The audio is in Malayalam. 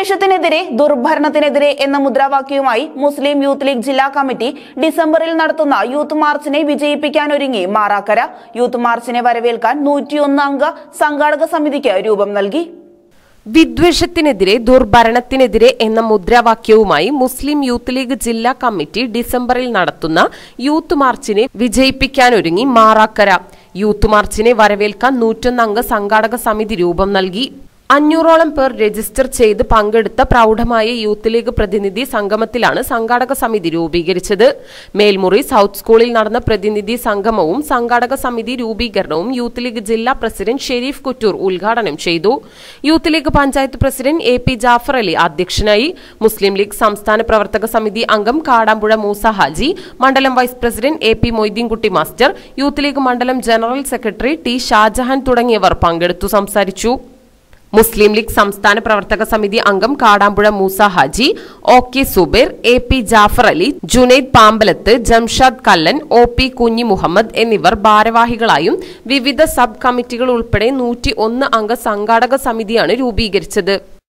വിദ്വേഷത്തിനെതിരെ ദുർഭരണത്തിനെതിരെ എന്ന മുദ്രാവാക്യവുമായി മുസ്ലിം യൂത്ത് ലീഗ് ജില്ലാ കമ്മിറ്റി ഡിസംബറിൽ നടത്തുന്ന യൂത്ത് മാർച്ചിനെ വിജയിപ്പിക്കാനൊരുങ്ങി മാറാക്കര യൂത്ത് മാർച്ചിനെ വരവേൽക്കാൻ നൂറ്റിയൊന്ന് അംഗ സംഘാടക സമിതിക്ക് രൂപം നൽകി വിദ്വേഷത്തിനെതിരെ ദുർഭരണത്തിനെതിരെ എന്ന മുദ്രാവാക്യവുമായി മുസ്ലിം യൂത്ത് ലീഗ് ജില്ലാ കമ്മിറ്റി ഡിസംബറിൽ നടത്തുന്ന യൂത്ത് മാർച്ചിനെ വിജയിപ്പിക്കാനൊരുങ്ങി മാറാക്കര യൂത്ത് മാർച്ചിനെ വരവേൽക്കാൻ നൂറ്റൊന്നംഗ സംഘാടക സമിതി രൂപം നൽകി അഞ്ഞൂറോളം പേർ രജിസ്റ്റർ ചെയ്ത് പങ്കെടുത്ത പ്രൗഢമായ യൂത്ത് ലീഗ് പ്രതിനിധി സംഗമത്തിലാണ് സംഘാടക സമിതി രൂപീകരിച്ചത് മേൽമുറി സൗത്ത് സ്കൂളിൽ നടന്ന പ്രതിനിധി സംഗമവും സംഘാടക സമിതി രൂപീകരണവും യൂത്ത് ലീഗ് ജില്ലാ പ്രസിഡന്റ് ഷെരീഫ് കുറ്റൂർ ഉദ്ഘാടനം ചെയ്തു Youth League panchayat president A P Jafar Ali അധ്യക്ഷനായി മുസ്ലിം ലീഗ് സംസ്ഥാന പ്രവർത്തക സമിതി അംഗം കാടാമ്പുഴ മൂസ ഹാജി മണ്ഡലം vice president A P Moideenkutty master Youth League മണ്ഡലം ജനറൽ സെക്രട്ടറി ടി ഷാജഹാൻ തുടങ്ങിയവർ പങ്കെടുത്തു സംസാരിച്ചു മുസ്ലിം ലീഗ് സംസ്ഥാന പ്രവർത്തക സമിതി അംഗം Kadampuzha Moosa Haji O K Zubair A P Jafar Ali Junaid Pambalath Jamshad Kallan O P Kunhi Muhammad എന്നിവർ ഭാരവാഹികളായും വിവിധ സബ് കമ്മിറ്റികൾ ഉൾപ്പെടെ നൂറ്റി ഒന്ന് അംഗ സംഘാടക സമിതിയാണ് രൂപീകരിച്ചത്